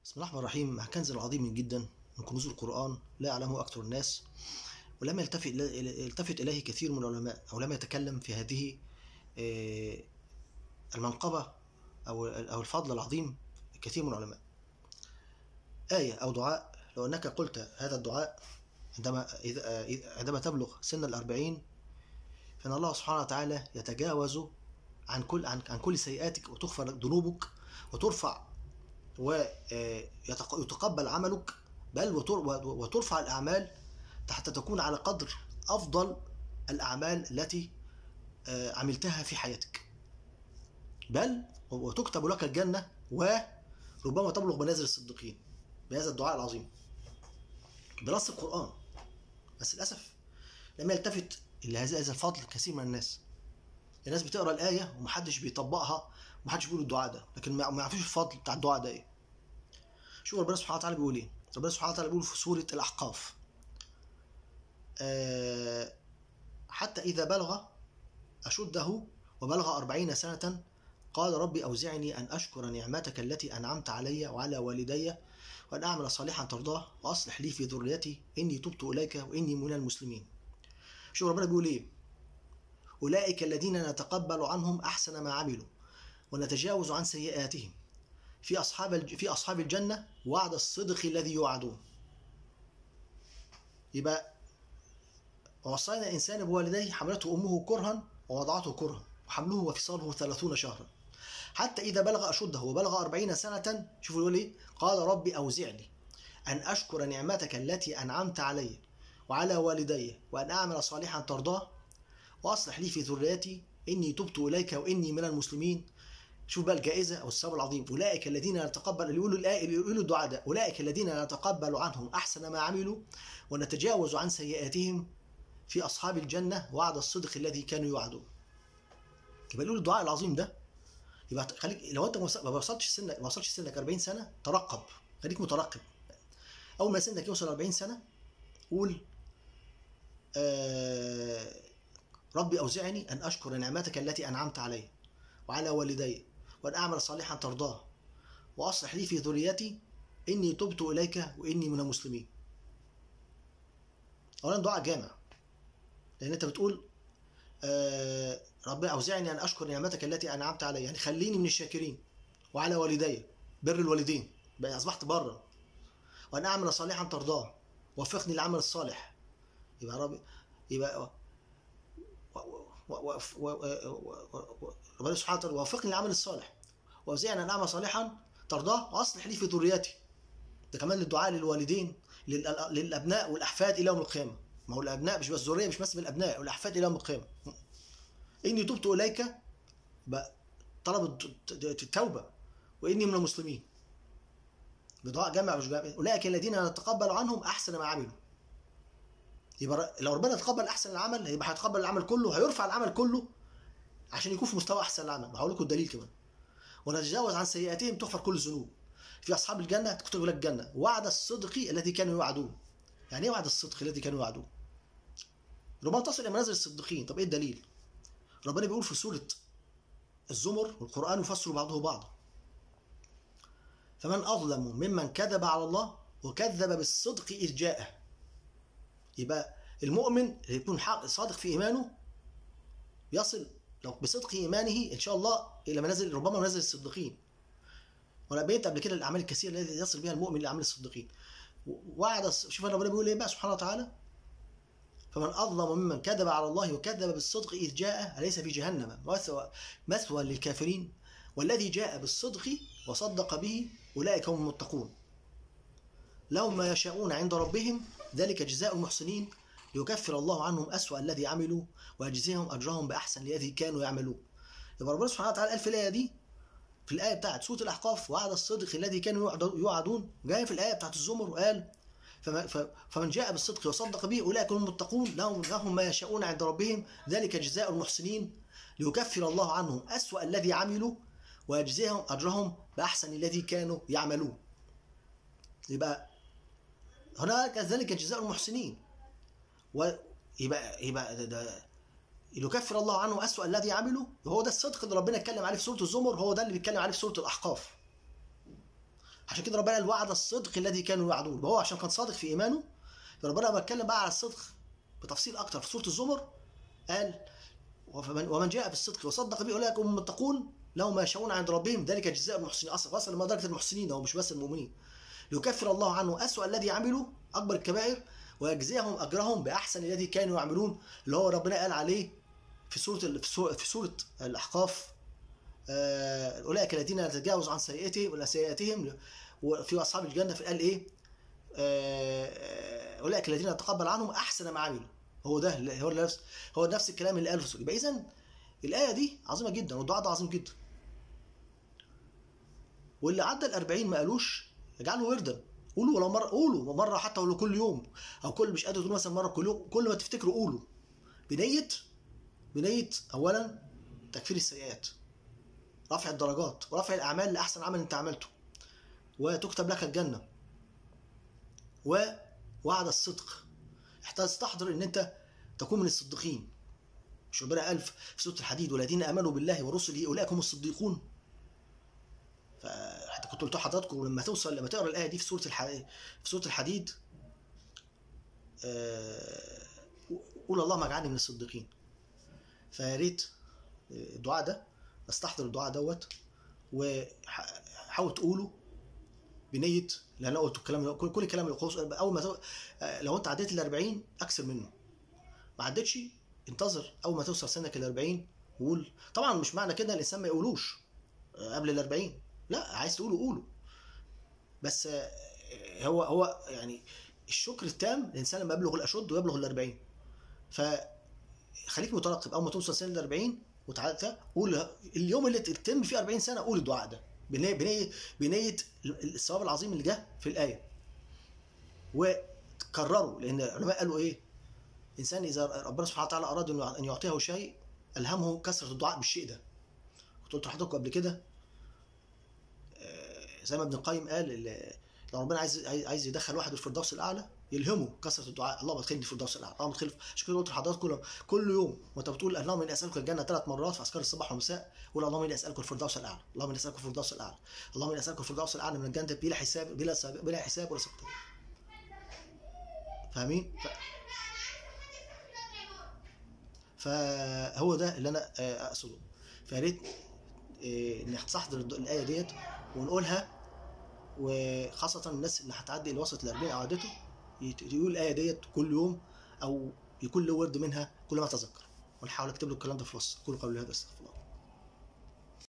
بسم الله الرحمن الرحيم مع كنز عظيم جدا من كنوز القرآن لا يعلمه أكثر الناس ولم يلتفت يلتفت إليه كثير من العلماء أو لم يتكلم في هذه آه، المنقبة أو أو الفضل العظيم كثير من العلماء آية أو دعاء لو أنك قلت هذا الدعاء عندما إذا- عندما تبلغ سن الأربعين فإن الله سبحانه وتعالى يتجاوز عن كل عن, عن كل سيئاتك وتغفر ذنوبك وترفع ويتقبل عملك بل وتر- وترفع الأعمال حتى تكون على قدر أفضل الأعمال التي آه، عملتها في حياتك بل وتكتب لك الجنة وربما تبلغ منازل الصديقين بهذا الدعاء العظيم بنص القرآن بس للأسف لم يلتفت إلى هذا هذا الفضل كثير من الناس الناس بتقرا الآية ومحدش بيطبقها ومحدش بيقول الدعاء ده لكن ما ما يعرفوش الفضل بتاع الدعاء ده ايه شوف ربنا سبحانه وتعالى بيقول ايه ربنا سبحانه وتعالى بيقول في سورة الأحقاف آه، حتى إذا بلغ أشده وبلغ أربعين سنة قال ربي أوزعني أن أشكر نعمتك التي أنعمت علي وعلى والدي وأن أعمل صالحا ترضاه وأصلح لي في ذريتي إني تبت إليك وإني من المسلمين شوف ربنا بيقول إيه أولئك الذين نتقبل عنهم أحسن ما عملوا ونتجاوز عن سيئاتهم في أصحاب الج- في أصحاب الجنة وعد الصدق الذي يوعدون يبقى ووصينا الإنسان بوالديه حملته أمه كرها ووضعته كرها وحمله وفصاله ثلاثون شهرا حتى إذا بلغ أشده وبلغ أربعين سنة شوفوا يقول إيه قال ربي أوزعني أن أشكر نعمتك التي أنعمت علي وعلى والدي وأن أعمل صالحا ترضاه وأصلح لي في ذريتي إني تبت إليك وإني من المسلمين شوف بقى الجائزة أو الثواب العظيم أولئك الذين نتقبل اللي يقولوا الآية اللي يقولوا الدعاء ده أولئك الذين نتقبل عنهم أحسن ما عملوا ونتجاوز عن سيئاتهم في أصحاب الجنة وعد الصدق الذي كانوا يوعدون يبقى يقولوا الدعاء العظيم ده يبقى خليك لو انت ما وصلتش سنك ما وصلتش سنك 40 سنه ترقب خليك مترقب اول ما سنك يوصل 40 سنه قول آه ربي اوزعني ان اشكر نعمتك التي انعمت علي وعلى والدي وان اعمل صالحا ترضاه واصلح لي في ذريتي اني تبت اليك واني من المسلمين اولا دعاء جامع لان انت بتقول آه ربي اوزعني ان اشكر نعمتك التي انعمت علي يعني خليني من الشاكرين وعلى والدي بر الوالدين بقى اصبحت برا وان اعمل صالحا ترضاه وفقني للعمل الصالح يبقى ربي يبقى ربنا سبحانه وتعالى وفقني للعمل الصالح واوزعني ان اعمل صالحا ترضاه واصلح لي في ذريتي ده كمان للدعاء للوالدين لل- للابناء والاحفاد الى يوم القيامه ما هو الابناء مش بس ذريه مش بس من الابناء والاحفاد الى يوم القيامه اني تبت اليك بقى طلب الت- التوبه واني من المسلمين بدعاء جامع مش جامع اولئك الذين نتقبل عنهم احسن ما عملوا يبقى ر- لو ربنا تقبل احسن العمل هيبقى هيتقبل العمل كله هيرفع العمل كله عشان يكون في مستوى احسن العمل هقول لكم الدليل كمان ونتجاوز عن سيئاتهم تغفر كل الذنوب في اصحاب الجنه تكتب لك الجنه وعد الصدق الذي كانوا يوعدون يعني ايه وعد الصدق الذي كانوا يوعدون ربما تصل الى منازل الصديقين طب ايه الدليل ربنا بيقول في سوره الزمر والقران يفسر بعضه بعضا فمن اظلم ممن كذب على الله وكذب بالصدق اذ جاءه يبقى المؤمن اللي يكون حق صادق في ايمانه يصل لو بصدق ايمانه ان شاء الله الى منازل ربما منازل الصديقين وانا بينت قبل كده الاعمال الكثيره التي يصل بها المؤمن لاعمال الصديقين وعد شوف ربنا بيقول ايه بقى سبحانه وتعالى فمن اظلم ممن كذب على الله وكذب بالصدق اذ جاء اليس في جهنم مثوى مثوى للكافرين والذي جاء بالصدق وصدق به اولئك هم المتقون لهم ما يشاءون عند ربهم ذلك جزاء المحسنين ليكفر الله عنهم أسوأ الذي عملوا ويجزيهم أجرهم بأحسن الذي كانوا يعملون يبقى ربنا سبحانه وتعالى قال في الآية دي في الآية بتاعت سورة الأحقاف وعد الصدق الذي كانوا يوعد- يوعدون جاية في الآية بتاعت الزمر وقال فما- ف- فمن جاء بالصدق وصدق به أولئك هم المتقون لهم لهم ما يشاءون عند ربهم ذلك جزاء المحسنين ليكفر الله عنهم أسوأ الذي عملوا ويجزيهم أجرهم بأحسن الذي كانوا يعملون يبقى هناك ذلك جزاء المحسنين ويبقى يبقى ده, ده يكفر الله عنه أسوأ الذي عمله هو ده الصدق اللي ربنا اتكلم عليه في سورة الزمر هو ده اللي بيتكلم عليه في سورة الأحقاف عشان كده ربنا قال وعد الصدق الذي كانوا يوعدون وهو عشان كان صادق في ايمانه فربنا بيتكلم بقى على الصدق بتفصيل اكتر في سوره الزمر قال ومن, ومن جاء بالصدق وصدق به اولئك هم المتقون لهم ما يشاءون عند ربهم ذلك جزاء المحسنين اصلا وصل لدرجه المحسنين هو مش بس المؤمنين ليكفر الله عنه اسوء الذي عملوا اكبر الكبائر ويجزيهم اجرهم باحسن الذي كانوا يعملون اللي هو ربنا قال عليه في سوره في سوره, في سورة الاحقاف آه، اولئك الذين نتجاوز عن سيئاتهم ولا سيئاتهم وفي اصحاب الجنه قال ايه آه، اولئك الذين نتقبل عنهم احسن ما عملوا هو ده هو نفس هو نفس الكلام اللي قاله في يبقى اذا الايه دي عظيمه جدا والدعاء ده عظيم جدا واللي عدى ال 40 ما قالوش اجعله وردا قولوا ولو مره قولوا مره حتى ولو كل يوم او كل مش قادر تقول مثلا مره كل يوم كل ما تفتكروا قولوا بنيه بنيه اولا تكفير السيئات رفع الدرجات ورفع الاعمال لاحسن عمل انت عملته وتكتب لك الجنه ووعد الصدق احتاج تستحضر ان انت تكون من الصديقين مش ربنا قال في سوره الحديد والذين امنوا بالله ورسله اولئك هم الصديقون فحتى كنت قلت لحضراتكم لما توصل لما تقرا الايه دي في سوره الحديد في سوره الحديد آه، قول اللهم اجعلني من الصديقين فيا ريت الدعاء ده استحضر الدعاء دوت وحاول تقوله بنيه لان انا قلت الكلام كل كل الكلام اللي اول ما تو... لو انت عديت ال 40 اكثر منه ما عدتش انتظر اول ما توصل سنك ال 40 وقول طبعا مش معنى كده الانسان ما يقولوش قبل ال 40 لا عايز تقوله قوله بس هو هو يعني الشكر التام الانسان لما يبلغ الاشد ويبلغ ال 40 فخليك مترقب اول ما توصل سنه ال 40 وتعالى قول اليوم اللي تتم فيه 40 سنه قول الدعاء ده بنية بنية بنية الثواب العظيم اللي جه في الآية وكرروا لأن العلماء قالوا إيه؟ إنسان إذا ربنا سبحانه وتعالى أراد أن يعطيه شيء ألهمه كثرة الدعاء بالشيء ده كنت قلت لحضراتكم قبل كده زي ما ابن القيم قال لو ربنا عايز عايز يدخل واحد الفردوس الاعلى يلهمه كثره الدعاء اللهم ادخلني الفردوس الاعلى اللهم ادخلني عشان كده قلت لحضرتك كل كل يوم وانت بتقول اللهم اني اسالك الجنه ثلاث مرات في اذكار الصباح والمساء قول اللهم اني اسالك الفردوس الاعلى اللهم اني اسالك الفردوس الاعلى اللهم اني اسالك الفردوس الاعلى من الجنه بلا حساب بلا ساب بلا حساب ولا سقط فاهمين؟ ف... فهو ده اللي انا اقصده فيا ريت انك تستحضر الايه ديت ونقولها وخاصة الناس اللي هتعدي اللي وصلت ل 40 أو عدته يقول الآية ديت كل يوم أو يكون له ورد منها كل ما تذكر ونحاول أكتب له الكلام ده في الوصف كل قول هذا استغفر